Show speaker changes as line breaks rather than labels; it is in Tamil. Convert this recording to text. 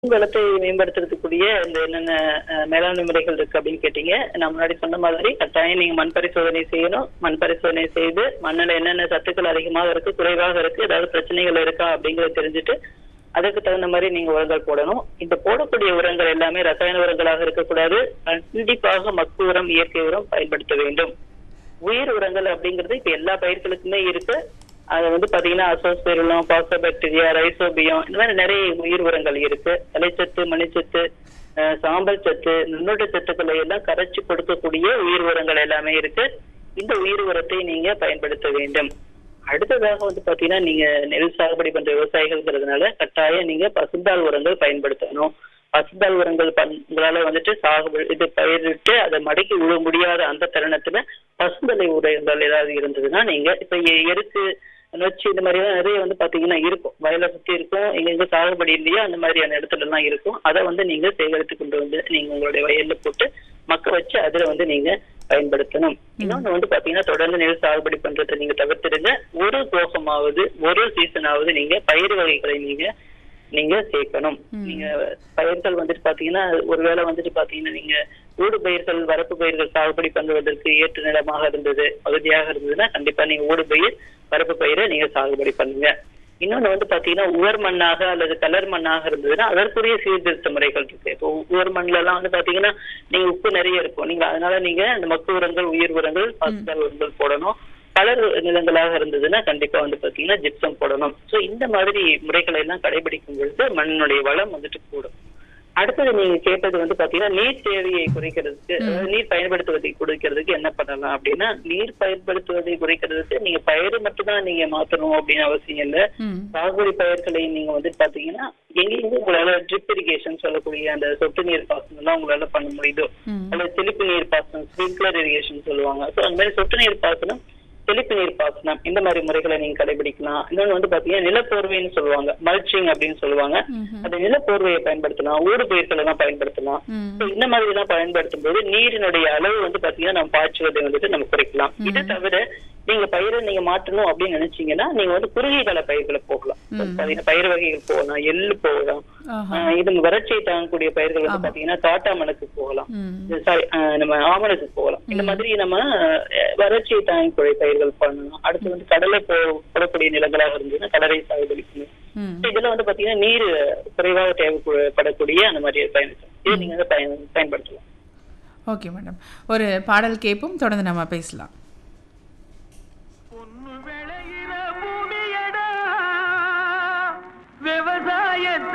வளத்தை மேம்படுத்துறதுக்குரிய இந்த என்னென்ன அஹ், மேலாண்மை முறைகள் இருக்கு அப்படின்னு கேட்டீங்க நான் முன்னாடி சொன்ன மாதிரி கட்டாயம் நீங்க மண் பரிசோதனை செய்யணும் மண் பரிசோதனை செய்து மண்ணுல என்னென்ன சத்துக்கள் அதிகமாக இருக்கு குறைவாக இருக்கு ஏதாவது பிரச்சனைகள் இருக்கா அப்படிங்கறத தெரிஞ்சுட்டு அதுக்கு தகுந்த மாதிரி நீங்க உரங்கள் போடணும் இந்த போடக்கூடிய உரங்கள் எல்லாமே ரசாயன உரங்களாக இருக்கக்கூடாது கண்டிப்பாக மக்கு உரம் இயற்கை உரம் பயன்படுத்த வேண்டும் உயிர் உரங்கள் அப்படிங்கிறது இப்ப எல்லா பயிர்களுக்குமே இருக்கு அது வந்து பாத்தீங்கன்னா அசோஸ்பெருலம் பாக்சோபாக்டீரியா ரைசோபியம் இந்த மாதிரி நிறைய உயிர் உரங்கள் இருக்கு தலைச்சத்து மணிச்சத்து அஹ், சாம்பல் சத்து நுண்ணூட்ட சத்துக்களை எல்லாம் கரைச்சு கொடுக்கக்கூடிய உயிர் உரங்கள் எல்லாமே இருக்கு இந்த உயிர் உரத்தை நீங்க பயன்படுத்த வேண்டும் அடுத்ததாக வந்து பாத்தீங்கன்னா நீங்க நெல் சாகுபடி பண்ற விவசாயிகள்ங்கிறதுனால கட்டாயம் நீங்க பசுந்தாள் உரங்கள் பயன்படுத்தணும் பசுந்தாள் உரங்கள் பண்- உங்களால வந்துட்டு சாகுபடி இது பயிரிட்டு அதை மடக்கி விழ முடியாத அந்த தருணத்துல பசுந்தலை உரங்கள் ஏதாவது இருந்ததுன்னா நீங்க இப்ப எ- எருக்கு நொச்சி இந்த மாதிரி எல்லாம் நிறைய வந்து பாத்தீங்கன்னா இருக்கும் வயலை சுத்தி இருக்கும் எங்க எங்க சாகுபடி இல்லையா அந்த மாதிரியான இடத்துல எல்லாம் இருக்கும் அதை வந்து நீங்க சேகரித்து கொண்டு வந்து நீங்க உங்களுடைய வயல்ல போட்டு மக்க வச்சு அதுல வந்து நீங்க பயன்படுத்தணும் இன்னொன்னு வந்து பாத்தீங்கன்னா தொடர்ந்து நெல் சாகுபடி பண்றதை நீங்க தவிர்த்துடுங்க ஒரு போகமாவது ஒரு சீசனாவது நீங்க பயிர் வகைகளை நீங்க நீங்க சேர்க்கணும் நீங்க பயிர்கள் வந்துட்டு பாத்தீங்கன்னா ஒருவேளை வந்துட்டு பாத்தீங்கன்னா நீங்க ஊடு பயிர்கள் வரப்பு பயிர்கள் சாகுபடி பண்ணுவதற்கு ஏற்ற நிலமாக இருந்தது பகுதியாக இருந்ததுன்னா கண்டிப்பா நீங்க ஊடு பயிர் வரப்பு பயிரை நீங்க சாகுபடி பண்ணுங்க இன்னொன்னு வந்து பாத்தீங்கன்னா உவர் மண்ணாக அல்லது கலர் மண்ணாக இருந்ததுன்னா அதற்குரிய சீர்திருத்த முறைகள் இருக்கு இப்போ உவர் மண்ணுல எல்லாம் வந்து பாத்தீங்கன்னா நீங்க உப்பு நிறைய இருக்கும் நீங்க அதனால நீங்க இந்த மக்கு உரங்கள் உயிர் உரங்கள் பசுந்தாள் உரங்கள் போடணும் கலர் நிலங்களாக இருந்ததுன்னா கண்டிப்பா வந்து பாத்தீங்கன்னா ஜிப்சம் போடணும் சோ இந்த மாதிரி முறைகளை எல்லாம் கடைபிடிக்கும் பொழுது மண்ணுடைய வளம் வந்துட்டு கூடும் அடுத்தது நீங்க கேட்டது வந்து பாத்தீங்கன்னா நீர் தேவையை குறைக்கிறதுக்கு அதாவது நீர் பயன்படுத்துவதை குறைக்கிறதுக்கு என்ன பண்ணலாம் அப்படின்னா நீர் பயன்படுத்துவதை குறைக்கிறதுக்கு நீங்க பயிர் மட்டும்தான் நீங்க மாத்தணும் அப்படின்னு அவசியம் இல்ல
ம்
சாகுபடி பயிர்களை நீங்க வந்து பாத்தீங்கன்னா எங்கெங்க உங்களால ட்ரிப் இரிகேஷன் சொல்லக்கூடிய அந்த சொட்டு நீர் பாசனம் எல்லாம் உங்களால பண்ண முடியுதோ
ம்
அல்லது தெளிப்பு நீர் பாசனம் ஸ்ப்ரிங்க்லர் இரிகேஷன் சொல்லுவாங்க சோ அந்த மாதிரி சொட்டு நீர் பாசனம் தெளிப்பு நீர் பாசனம் இந்த மாதிரி முறைகளை நீங்க கடைபிடிக்கலாம் இன்னொன்னு வந்து பாத்தீங்கன்னா நிலப்போர்வைன்னு சொல்லுவாங்க மல்ச்சிங் அப்படின்னு சொல்லுவாங்க
ம்ஹும்.
அந்த நிலப்போர்வையை பயன்படுத்தலாம் ஊடு பயிர்களை எல்லாம் பயன்படுத்தலாம்
ம்
So, இந்த மாதிரி எல்லாம் பயன்படுத்தும் போது நீரினுடைய அளவு வந்து பாத்தீங்கன்னா நம்ம பாய்ச்சுவதை வந்துட்டு நம்ம குறைக்கலாம் இது தவிர நீங்க பயிரை நீங்க மாற்றணும் அப்படின்னு நினைச்சீங்கன்னா நீங்க வந்து குறுகிய கால பயிர்களை போகலாம் So, பாத்தீங்கன்னா பயிர் வகைகள் போகலாம் எள்ளு போகலாம்
ஆஹா
ஆஹ் இது வறட்சியை தாங்கக்கூடிய பயிர்கள் வந்து பாத்தீங்கன்னா காட்டாமணக்கு போகலாம்
ம்
சாரி நம்ம ஆமணக்கு போகலாம் இந்த மாதிரி நம்ம அஹ், வறட்சியை தாங்கக்கூடிய பயிர்கள் பண்ணலாம் அடுத்து வந்து கடலை போ போடக்கூடிய நிலங்களாக இருந்ததுன்னா கடலை சாகுபடி பண்ணணும்
ம்
இதுல வந்து பாத்தீங்கன்னா நீர் குறைவாக தேவைப்படக்கூடிய அந்த மாதிரி பயன்படுத்தலாம் இதை நீங்க வந்து பயன் பயன்படுத்தலாம்
ஓகே மேடம் ஒரு பாடல் கேட்போம் தொடர்ந்து நம்ம பேசலாம்
பொண்ணு விளையிற பூமியடா விவசாயத்தை